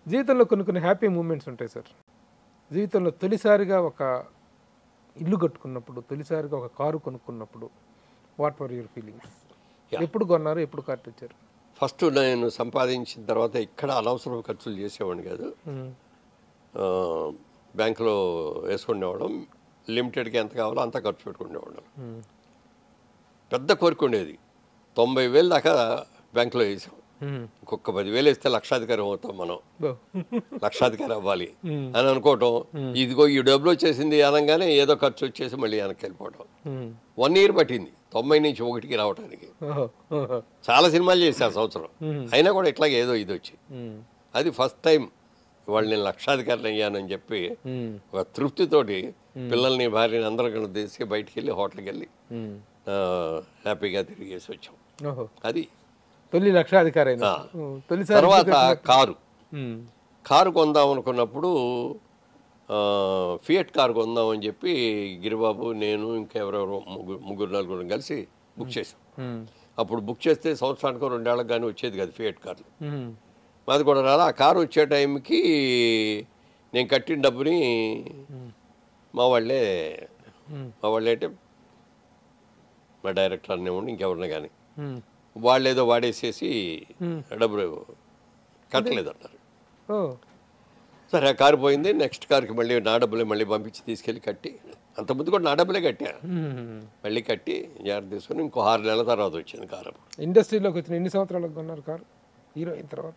జీవితంలో కొన్ని కొన్ని హ్యాపీ మూమెంట్స్ ఉంటాయి సార్ జీవితంలో తొలిసారిగా ఒక ఇల్లు కట్టుకున్నప్పుడు తొలిసారిగా ఒక కారు కొనుక్కున్నప్పుడు వాట్ ఫర్ యువర్ ఫీలింగ్స్ ఎప్పుడు కొన్నారు ఎప్పుడు కార్ తెచ్చారు ఫస్ట్ నేను సంపాదించిన తర్వాత ఇక్కడ అనవసరం ఖర్చులు చేసేవాడిని కాదు ఆ, బ్యాంకులో వేసుకునేవాళ్ళం లిమిటెడ్కి ఎంత కావాలో అంత ఖర్చు పెట్టుకునేవాళ్ళం పెద్ద కోరిక ఉండేది తొంభై వేలు దాకా బ్యాంకులో వేసాం ఇంకొక పదివేలు వేస్తే లక్షాధికారి అవుతాం మనం లక్షాధికారి అవ్వాలి అని అనుకోవటం ఇదిగో ఈ డబ్బులు వచ్చేసింది అనగానే ఏదో ఖర్చు వచ్చేసి మళ్ళీ వెనక్కి వెళ్ళిపోవటం వన్ ఇయర్ పట్టింది తొంభై నుంచి ఒకటికి రావడానికి చాలా సినిమాలు చేశా ఆ సంవత్సరం అయినా కూడా ఇట్లాగే ఏదో ఇది వచ్చి అది ఫస్ట్ టైం వాళ్ళు నేను లక్షాధికారిని అయ్యానని చెప్పి ఒక తృప్తితోటి పిల్లల్ని భార్యని అందరం తీసి బయటికి వెళ్ళి హోటల్కి వెళ్ళి ఆ, హ్యాపీగా తిరిగేసి వచ్చాం ఓహో అది తొలి లక్షాధికారి అయిన ఆ. తొలిసారి తర్వాత కారు ఉమ్. కారు కొందాం అనుకున్నప్పుడు ఆ, ఫియట్ కారు కొందాం అని చెప్పి గిరిబాబు నేను ఇంకెవరెవరో ముగ్గురు ముగ్గురు నలుగురు కలిసి బుక్ చేసాం ఉమ్. అప్పుడు బుక్ చేస్తే సంవత్సరానికి రెండేళ్ళకి కానీ వచ్చేది కదా ఫియట్ కార్లు ఉమ్. మాది కూడా రాలా ఆ కారు వచ్చే టైంకి నేను కట్టిన డబ్బుని మా వాళ్ళే మా వాళ్ళే అంటే మా డైరెక్టర్ అనేవాడిని ఇంకెవరిని కానీ ఉమ్. వాళ్ళు ఏదో వాడేసేసి డబ్బులు కట్టలేదన్నారు ఓ సరే ఆ కారు పోయింది నెక్స్ట్ కార్కి మళ్ళీ నా డబ్బులే మళ్ళీ పంపించి తీసుకెళ్ళి కట్టి అంతకుముందు కూడా నా డబ్బులే కట్టా ఉమ్. మళ్ళీ కట్టి జాగ్రత్త తీసుకొని ఇంకో ఆరు నెలల తర్వాత వచ్చింది కారు ఇండస్ట్రీలోకి వచ్చిన ఎన్ని సంవత్సరాలకు కొన్నారు కారు హీరో అయిన తర్వాత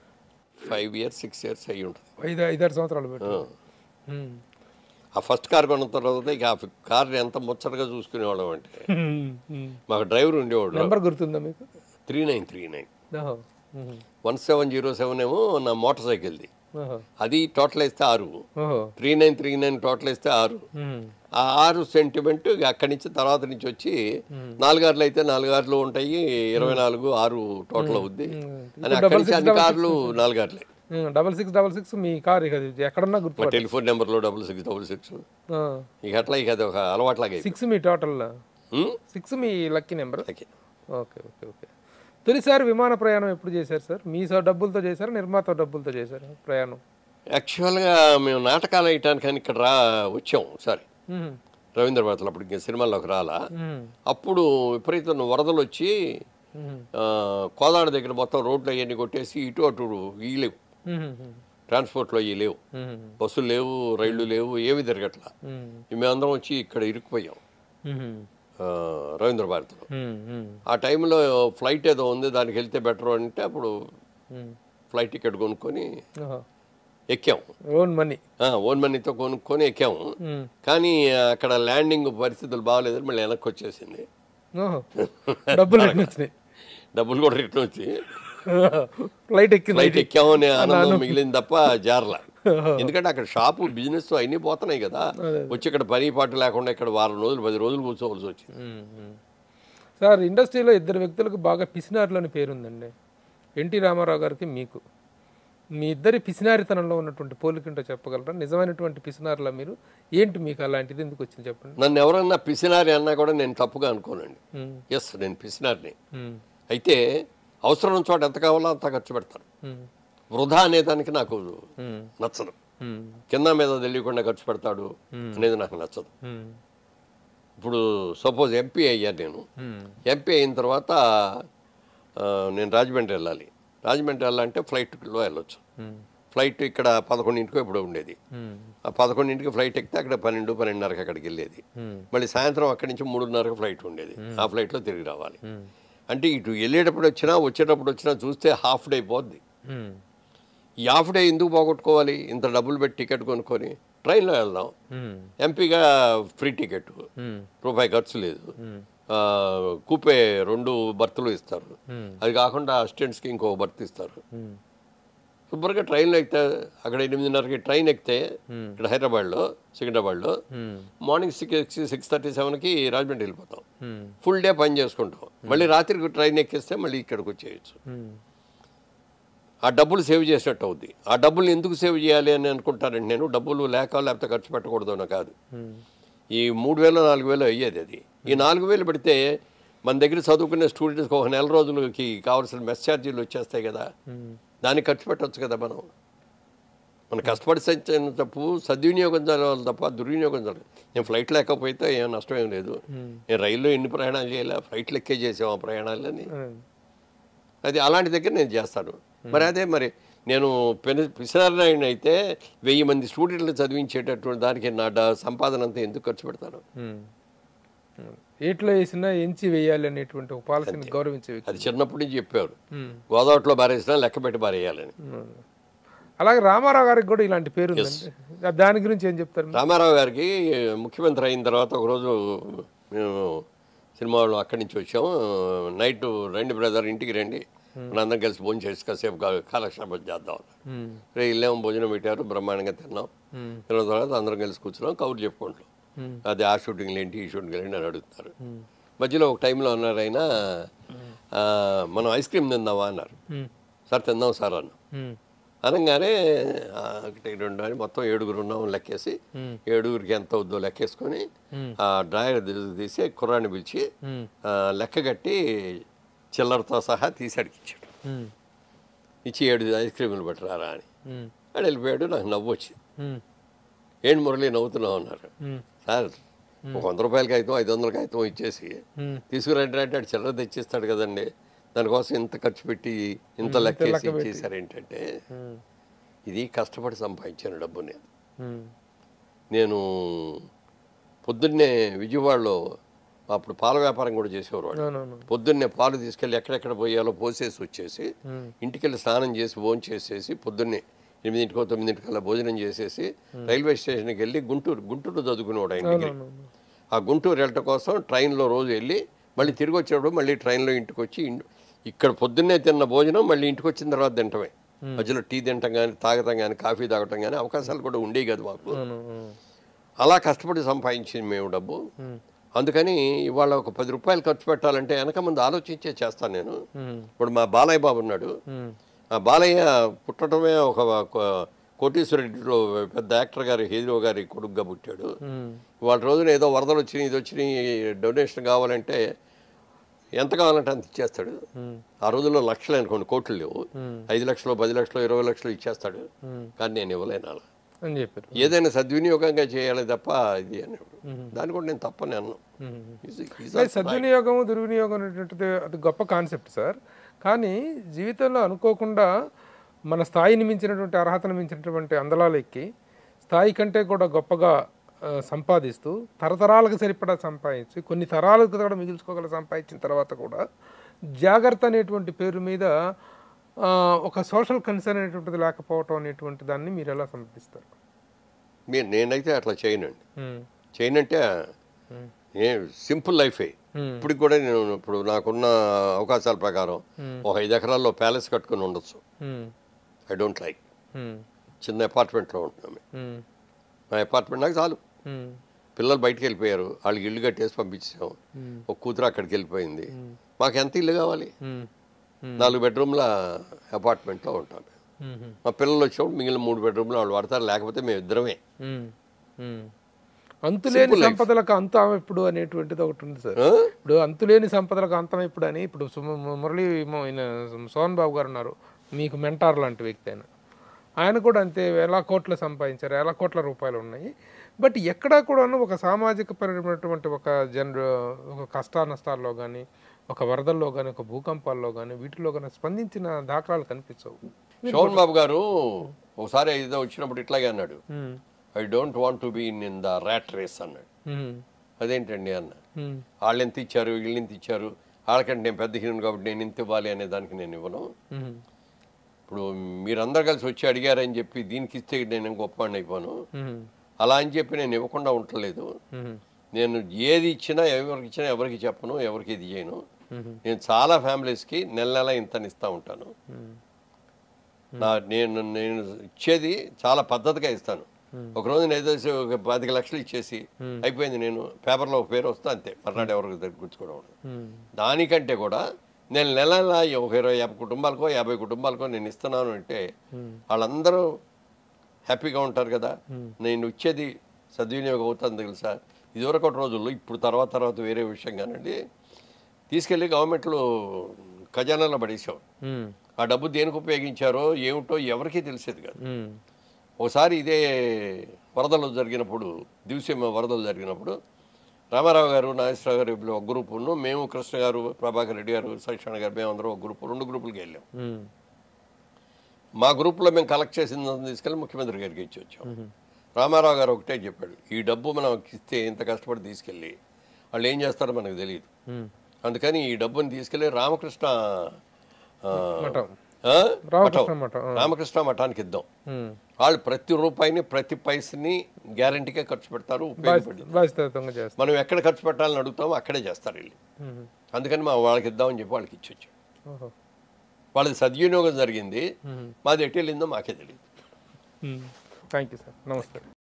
ఫైవ్ ఇయర్స్ సిక్స్ ఇయర్స్ అయ్యి ఉంటుంది ఐదు ఐదారు సంవత్సరాలు పెట్టి ఉమ్. ఆ ఫస్ట్ కార్ కొన్న తర్వాత ఇక ఆ కార్ని ఎంత ముచ్చటగా చూసుకునేవాళ్ళం అంటే ఉమ్. ఉమ్. మాకు డ్రైవర్ ఉండేవాడు నెంబర్ గుర్తుందా మీకు త్రీ నైన్ త్రీ నైన్ ఓహో ఉమ్. వన్ సెవెన్ జీరో సెవెన్ ఏమో నా మోటార్ సైకిల్ది ఓహో అది టోటల్ వేస్తే ఆరు ఓహో three nine three nine total వేస్తే ఆరు ఉమ్. ఆ ఆరు సెంటిమెంట్ ఇక అక్కడి నుంచి తర్వాత నుంచి వచ్చి నాలుగార్లు అయితే నాలుగార్లు ఉంటాయి ఇరవై నాలుగు ఆరు టోటల్ అవుద్ది అని అక్కడి నుంచి అన్ని కార్లు నాలుగార్లే ఉమ్. డబల్ సిక్స్ డబల్ సిక్స్ మీ కార్ ఇక ఇది ఎక్కడన్నా మా గుర్తు టెలిఫోన్ నెంబర్లో డబుల్ సిక్స్ డబుల్ సిక్స్ ఇక అట్లా ఇక అది ఒక అలవాట్లాగా అయిపోయింది. సిక్స్ మీ టోటల్ ఉమ్? సిక్స్ మీ lucky number okay. Okay okay okay తొలిసారి విమాన ప్రయాణం ఎప్పుడు చేశారు సార్ మీ సో డబ్బులతో చేశారా నిర్మాత డబ్బులతో చేశారా ప్రయాణం యాక్చువల్గా మేము నాటకాలు వేయటానికి అని ఇక్కడ రా వచ్చాం సరే ఉమ్. రవీంద్ర భారత్లో అప్పుడు ఇంకా సినిమాల్లోకి రాలా ఉమ్. అప్పుడు విపరీతం వరదలు వచ్చి ఉమ్. ఆ, కోదాడ దగ్గర మొత్తం రోడ్లు అవన్నీ కొట్టేసి ఇటు అటు ఈ లేవు ఉమ్. ఉమ్. ట్రాన్స్పోర్ట్లో ఇవి లేవు ఉమ్. బస్సులు లేవు రైళ్లు లేవు ఏవి తిరగట్లా ఉమ్. మేమందరం వచ్చి ఇక్కడ ఇరుక్కుపోయాం ఉమ్. ఆ, రవీంద్ర భారత్లో ఉమ్. ఉమ్. ఆ టైంలో ఫ్లైట్ ఏదో ఉంది దానికి వెళ్తే బెటర్ అంటే అప్పుడు ఉమ్. ఫ్లైట్ టికెట్ కొనుక్కొని ఓహో. ఎక్కాం ఓన్ మనీ ఆ, ఓన్ మనీతో కొనుక్కొని ఎక్కాము ఉమ్. కానీ అక్కడ ల్యాండింగ్ పరిస్థితులు బాగాలేదని మళ్ళీ వెనక్కి వచ్చేసింది ఓహో డబ్బులు ఎన్ని వచ్చినాయి డబ్బులు కూడా రిటర్న్ వచ్చి ఫ్లైట్ ఎక్కింది ఫ్లైట్ ఎక్కామనే ఆనందం మిగిలింది తప్ప జారల ఎందుకంటే అక్కడ షాపు బిజినెస్ అన్నీ పోతున్నాయి కదా వచ్చి ఇక్కడ పని పాటు లేకుండా ఇక్కడ వారం రోజులు పది రోజులు కూర్చోవలసి వచ్చింది ఉమ్. ఉమ్. సార్ ఇండస్ట్రీలో ఇద్దరు వ్యక్తులకు బాగా పిసినారులు అని పేరుందండి ఎన్టీ రామారావు గారికి మీకు మీ ఇద్దరి పిసినారితనంలో ఉన్నటువంటి పోలికంటో చెప్పగలరా నిజమైనటువంటి పిసినారులా మీరు ఏంటి మీకు అలాంటిది ఎందుకు వచ్చింది చెప్పండి నన్ను ఎవరన్నా పిసినారి అన్నా కూడా నేను తప్పుగా అనుకోనండి ఉమ్. ఎస్ నేను పిసినారిని ఉమ్. అయితే అవసరం ఉన్న చోట ఎంత కావాలో అంత ఖర్చు పెడతాను ఉమ్. వృధా అనేదానికి నాకు ఉమ్. నచ్చదు ఉమ్. కింద మీద తెలియకుండా ఖర్చు పెడతాడు అనేది నాకు నచ్చదు ఉమ్. ఇప్పుడు సపోజ్ ఎంపీ అయ్యాను నేను ఉమ్. ఎంపీ అయిన తర్వాత ఆ, నేను రాజమండ్రి వెళ్ళాలి రాజమండ్రి వెళ్ళాలంటే ఫ్లైట్లో వెళ్ళొచ్చు ఉమ్. ఫ్లైట్ ఇక్కడ పదకొండింటికో ఇప్పుడు ఉండేది ఉమ్. ఆ పదకొండింటికి ఫ్లైట్ ఎక్కితే అక్కడ పన్నెండు పన్నెండున్నరకి అక్కడికి వెళ్ళేది ఉమ్. మళ్ళీ సాయంత్రం అక్కడి నుంచి మూడున్నరకు ఫ్లైట్ ఉండేది ఆ ఫ్లైట్లో తిరిగి రావాలి ఉమ్. అంటే ఇటు వెళ్ళేటప్పుడు వచ్చినా వచ్చేటప్పుడు వచ్చినా చూస్తే హాఫ్ డే పోద్ది ఉమ్. ఈ హాఫ్ డే ఎందుకు పోగొట్టుకోవాలి ఇంత డబ్బులు పెట్టి టికెట్ కొనుక్కొని ట్రైన్లో వెళ్దాం ఉమ్. ఎంపీగా ఫ్రీ టికెట్ ఉమ్. రూపాయి ఖర్చు లేదు ఉమ్. ఆ, కూపే రెండు బర్తులు ఇస్తారు ఉమ్. అది కాకుండా అసిస్టెంట్స్కి ఇంకో బర్త్ ఇస్తారు ఉమ్. శుభ్రంగా ట్రైన్లో ఎక్కితే అక్కడ ఎనిమిదిన్నరకి ట్రైన్ ఎక్కితే ఇక్కడ హైదరాబాద్లో సికింద్రాబాద్లో ఉమ్. మార్నింగ్ సిక్స్ సిక్స్ థర్టీ సెవెన్కి రాజమండ్రి వెళ్ళిపోతాం ఉమ్. ఫుల్ డే పని చేసుకుంటాం మళ్ళీ రాత్రికి ట్రైన్ ఎక్కిస్తే మళ్ళీ ఇక్కడికి వచ్చేయచ్చు ఉమ్. ఆ డబ్బులు సేవ్ చేసినట్టు అవుద్ది ఆ డబ్బులు ఎందుకు సేవ్ చేయాలి అని అనుకుంటానంటే నేను డబ్బులు లేక లేకపోతే ఖర్చు పెట్టకూడదు అని కాదు ఉమ్. ఈ మూడు వేలు నాలుగు వేలు అయ్యేది అది ఈ నాలుగు వేలు పెడితే మన దగ్గర చదువుకునే స్టూడెంట్స్కి ఒక నెల రోజులకి కావాల్సిన మెస్ ఛార్జీలు వచ్చేస్తాయి కదా ఉమ్. దానికి ఖర్చు పెట్టవచ్చు కదా మనం మన కష్టపడి సంచిన తప్పు సద్వినియోగం జరగాలి తప్ప దుర్వినియోగం జరగదు నేను ఫ్లైట్ లేకపోతే ఏం నష్టం ఏం లేదు నేను రైల్లో ఎన్ని ప్రయాణాలు చేయాలి ఫ్లైట్లు ఎక్కే చేసాం ఆ ప్రయాణాలని ఉమ్. అది అలాంటి దగ్గర నేను చేస్తాను మరి అదే మరి నేను పెను పిసినారాయణ అయితే వెయ్యి మంది స్టూడెంట్లు చదివించేటటువంటి దానికి నా డ- సంపాదన అంతా ఎందుకు ఖర్చు పెడతాను ఉమ్. ఉమ్. ఏట్లో వేసినా ఎంచి వేయాలి అనేటువంటి ఒక పాలసీని గౌరవించే వ్యక్తి అది చిన్నప్పటి నుంచి చెప్పారు ఉమ్. గోదావరిలో బారేసినా లెక్క పెట్టి బారేయాలని ఉమ్. అలాగే రామారావు గారికి కూడా ఇలాంటి పేరు ఉందండి దాని గురించి ఏం చెప్తారు మీరు? రామారావు గారికి ముఖ్యమంత్రి అయిన తర్వాత ఒకరోజు మేము సినిమా వాళ్ళు అక్కడి నుంచి వచ్చాము నైట్ రండి బ్రదర్ ఇంటికి రండి మనందరం కలిసి భోజనం చేసి కాసేపు కా- కాలక్షేపం చేద్దాం ఉమ్. రే ఇల్లేమో భోజనం పెట్టారు బ్రహ్మాండంగా తిన్నాం ఉమ్. తిన్న తర్వాత అందరం కలిసి కూర్చున్నాం కబుర్లు చెప్పుకుంటాం ఉమ్. అది ఆ షూటింగ్లు ఏంటి ఈ షూటింగ్లు ఏంటి అని అడుగుతారు ఉమ్. మధ్యలో ఒక టైంలో అన్నారు ఆయన "ఆ, మనం ఐస్ క్రీమ్ తిందామా అన్నారు ఉమ్. సార్ తిందాం సార్ అన్న ఉమ్. అనగానే "ఆ, ఒకటి రెండు అని మొత్తం ఏడుగురు ఉన్నాం లెక్కేసి ఉమ్. ఏడుగురికి ఎంత అవుద్దో లెక్కేసుకొని ఉమ్. ఆ డ్రాయర్ తీసి కుర్రాన్ని పిలిచి ఉమ్. ఆ, లెక్క కట్టి చిల్లరతో సహా తీసి అడిగిచ్చాడు ఉమ్. ఇచ్చి ఏడు ఐస్ క్రీములు పట్టరారా అని ఉమ్. ఆడు వెళ్ళిపోయాడు నాకు నవ్వు వచ్చింది ఉమ్. ఏంటి మురళి నవ్వుతున్నావు అన్నారు ఉమ్. సార్ ఒక వంద రూపాయలకి అయితే ఐదు వందలకి అయితే ఇచ్చేసి ఉమ్. తీసుకురండి అంటే ఆడు చిల్లర తెచ్చిస్తాడు కదండి దానికోసం ఇంత ఖర్చు పెట్టి ఇంత లెక్కేసి ఇచ్చేసారు ఏంటంటే ఉమ్. ఇది కష్టపడి సంపాదించిన డబ్బు నేను ఉమ్. నేను పొద్దున్నే విజయవాడలో అప్పుడు పాల వ్యాపారం కూడా చేసేవారు వాళ్ళు అవునవును పొద్దున్నే పాలు తీసుకెళ్ళి ఎక్కడెక్కడ పోయాలో పోసేసి వచ్చేసి ఉమ్. ఇంటికెళ్ళి స్నానం చేసి భోజనం చేసేసి పొద్దున్నే ఎనిమిదింటికో తొమ్మిదింటికల్లా భోజనం చేసేసి రైల్వే స్టేషన్కి వెళ్ళి గుంటూరు గుంటూరు చదువుకునేవాడు ఆయన డిగ్రీ అవునవును ఆ గుంటూరు వెళ్ళటం కోసం ట్రైన్లో రోజు వెళ్ళి మళ్ళీ తిరిగి వచ్చేటప్పుడు మళ్ళీ ట్రైన్లో ఇంటికి వచ్చి ఇన్- ఇక్కడ పొద్దున్నే తిన్న భోజనం మళ్ళీ ఇంటికి వచ్చిన తర్వాత తింటమే మధ్యలో టీ తింటాం కానీ తాగటం కానీ కాఫీ తాగటం కానీ అవకాశాలు కూడా ఉండేవి కదా మాకు అవును అవును. అలా కష్టపడి సంపాదించింది మేము డబ్బు ఉమ్. అందుకని ఇవాళ ఒక పది రూపాయలు ఖర్చు పెట్టాలంటే వెనక ముందు ఆలోచించే చేస్తాను నేను ఉమ్. ఇప్పుడు మా బాలయ్య బాబు ఉన్నాడు ఉమ్. ఆ బాలయ్య పుట్టడమే ఒక ఒక కోటీశ్వరుడిలో పెద్ద యాక్టర్ గారి హీరో గారి కొడుకుగా పుట్టాడు ఉమ్. వాళ్ళ రోజున ఏదో వరదలు వచ్చినాయి ఇది వచ్చినాయి డొనేషన్ కావాలంటే ఎంత కావాలంటే అంత ఇచ్చేస్తాడు ఉమ్. ఆ రోజుల్లో లక్షలు అనుకోండి కోట్లు లేవు ఉమ్. ఐదు లక్షలు పది లక్షలు ఇరవై లక్షలు ఇచ్చేస్తాడు ఉమ్. కానీ నేను ఇవ్వలేను అలా అని చెప్పారు ఏదైనా సద్వినియోగంగా చేయాలి తప్ప ఇది అని దాన్ని కూడా నేను తప్పని అన్నాను ఉమ్. He's- he's అంటే సద్వినియోగం దుర్వినియోగం అనేటువంటిది అది గొప్ప కాన్సెప్ట్ సార్ కానీ జీవితంలో అనుకోకుండా మన స్థాయిని మించినటువంటి అర్హతను మించినటువంటి అందలాలు ఎక్కి స్థాయి కంటే కూడా గొప్పగా ఆ, సంపాదిస్తూ తరతరాలకు సరిపడా సంపాదించి కొన్ని తరాలకు కూడా మిగుల్చుకోగల సంపాదించిన తర్వాత కూడా జాగ్రత్త అనేటువంటి పేరు మీద ఆ, ఒక సోషల్ కన్సర్న్ అనేటువంటిది లేకపోవటం అనేటువంటి దాన్ని మీరు ఎలా సమర్థిస్తారు మీరు నేనైతే అట్లా చేయనండి ఉమ్, చేయనంటే ఉమ్, ఏ సింపుల్ లైఫే ఉమ్, ఇప్పుడు కూడా నేను ఇప్పుడు నాకున్న అవకాశాల ప్రకారం ఒక ఐదు ఎకరాల్లో ప్యాలెస్ కట్టుకుని ఉండొచ్చు um, I don't like um, చిన్న అపార్ట్మెంట్లో ఉంటున్నాం మేము. ఉమ్, మా అపార్ట్మెంట్ నాకు చాలు ఉమ్, పిల్లలు బయటికి వెళ్ళిపోయారు వాళ్ళకి ఇల్లు కట్టేసి పంపించాం ఉమ్, ఒక కూతురు అక్కడికి వెళ్ళిపోయింది మాకు ఎంత ఇల్లు కావాలి ఉమ్, ఉమ్, నాలుగు బెడ్రూమ్ల అపార్ట్మెంట్లో ఉంటాం మేము. ఉమ్, మా పిల్లలు వచ్చినప్పుడు మిగిలిన మూడు బెడ్రూమ్లు వాళ్ళు పడతారు లేకపోతే మేము ఇద్దరమే ఉమ్, ఉమ్. అంతులేని సంపదలకు అంతం ఎప్పుడు అనేటువంటిది ఒకటి ఉంది సార్ ఆ? ఇప్పుడు అంతులేని సంపదలకు అంతం ఎప్పుడు అని ఇప్పుడు సుమ- మురళి మో- ఈయన సోహన్ బాబు గారు ఉన్నారు మీకు మెంటార్ లాంటి వ్యక్తి ఆయన ఆయన కూడా అంతే వేల కోట్లు సంపాదించారు వేల కోట్ల రూపాయలు ఉన్నాయి బట్ ఎక్కడా కూడా ఒక సామాజిక పరమైనటువంటి ఒక జన ఒక కష్ట నష్టాల్లో కానీ ఒక వరదల్లో కానీ ఒక భూకంపాల్లో కానీ వీటిలో కానీ స్పందించిన దాఖలాలు కనిపించవు శోభన్ బాబు గారు ఒకసారి ఏదో వచ్చినప్పుడు ఇట్లాగే అన్నాడు um, I don't want to be in in the rat race అన్నాడు ఉమ్, అదేంటండి అన్న ఉమ్, వాళ్ళు ఎంత ఇచ్చారు వీళ్ళు ఎంత ఇచ్చారు వాళ్ళకంటే నేను పెద్ద హీరోని కాబట్టి నేను ఇంత ఇవ్వాలి అనే దానికి నేను ఇవ్వను ఉమ్, ఇప్పుడు మీరందరు కలిసి వచ్చి అడిగారని చెప్పి దీనికి ఇస్తే నేను గొప్పవాడిని అయిపోను ఉమ్, అలా అని చెప్పి నేను ఇవ్వకుండా ఉండలేదు ఉమ్, నేను ఏది ఇచ్చినా ఎవరికి ఇచ్చినా ఎవరికి చెప్పను ఎవరికి ఇది చేయను ఉమ్, నేను చాలా ఫ్యామిలీస్కి నెల నెల ఇంతని ఇస్తూ ఉంటాను ఉమ్, నా నేను నేను ఇచ్చేది చాలా పద్ధతిగా ఇస్తాను ఒక రోజు నేను ఏదో ఒక పాతిక లక్షలు ఇచ్చేసి అయిపోయింది నేను పేపర్లో ఒక పేరు వస్తే అంతే మర్నాడు ఎవరికి దగ్గర గుర్తుకోవడం ఉండదు. ఉమ్, దానికంటే కూడా నేను నెల నెల ఒక ఇరవై యాభై కుటుంబాలకో యాభై కుటుంబాలకో నేను ఇస్తున్నాను అంటే వాళ్ళందరూ హ్యాపీగా ఉంటారు కదా నేను ఇచ్చేది సద్వినియోగం అవుతుంది తెలుసా ఇదివరకు ఒక రోజుల్లో ఇప్పుడు తర్వాత తర్వాత వేరే విషయం కానండి తీసుకెళ్ళి గవర్నమెంట్లో ఖజానాలో పడేసాం ఉమ్, ఆ డబ్బు దేనికి ఉపయోగించారో ఏమిటో ఎవరికీ తెలిసేది కాదు ఉమ్, ఒకసారి ఇదే వరదలు జరిగినప్పుడు దివసీమ వరదలు జరిగినప్పుడు రామారావు గారు నాగేశ్వరరావు గారు వీళ్ళు ఒక గ్రూపును మేము కృష్ణ గారు ప్రభాకర్ రెడ్డి గారు సత్యనారాయణ గారు మేము అందరం ఒక గ్రూపు రెండు గ్రూపులకి వెళ్ళాం ఉమ్, మా గ్రూప్లో మేము కలెక్ట్ చేసింది తీసుకెళ్ళి ముఖ్యమంత్రి గారికి ఇచ్చి వచ్చాం రామారావు గారు ఒకటే చెప్పాడు ఈ డబ్బు మనం ఇస్తే ఇంత కష్టపడి తీసుకెళ్ళి వాళ్ళు ఏం చేస్తారో మనకు తెలియదు ఉమ్. అందుకని ఈ డబ్బుని తీసుకెళ్ళి రామకృష్ణ ఆ, మఠం ఆ? రామకృష్ణ మఠం. మఠం ఆ. రామకృష్ణ మఠానికి ఇద్దాం ఉమ్. వాళ్ళు ప్రతి రూపాయిని ప్రతి పైసని గ్యారంటీగా ఖర్చు పెడతారు ఉపయోగపడి బాధ్యతాయుతంగా చేస్తారు మనం ఎక్కడ ఖర్చు పెట్టాలని అడుగుతామో అక్కడే చేస్తారు వీళ్ళు ఉమ్. అందుకని మా వాళ్ళకి ఇద్దామని చెప్పి వాళ్ళకి ఇచ్చి వచ్చాం ఓహో వాళ్ళది సద్వినియోగం జరిగింది మాది ఎటు వెళ్ళిందో మాకే తెలియదు థ్యాంక్ యూ సార్ నమస్తే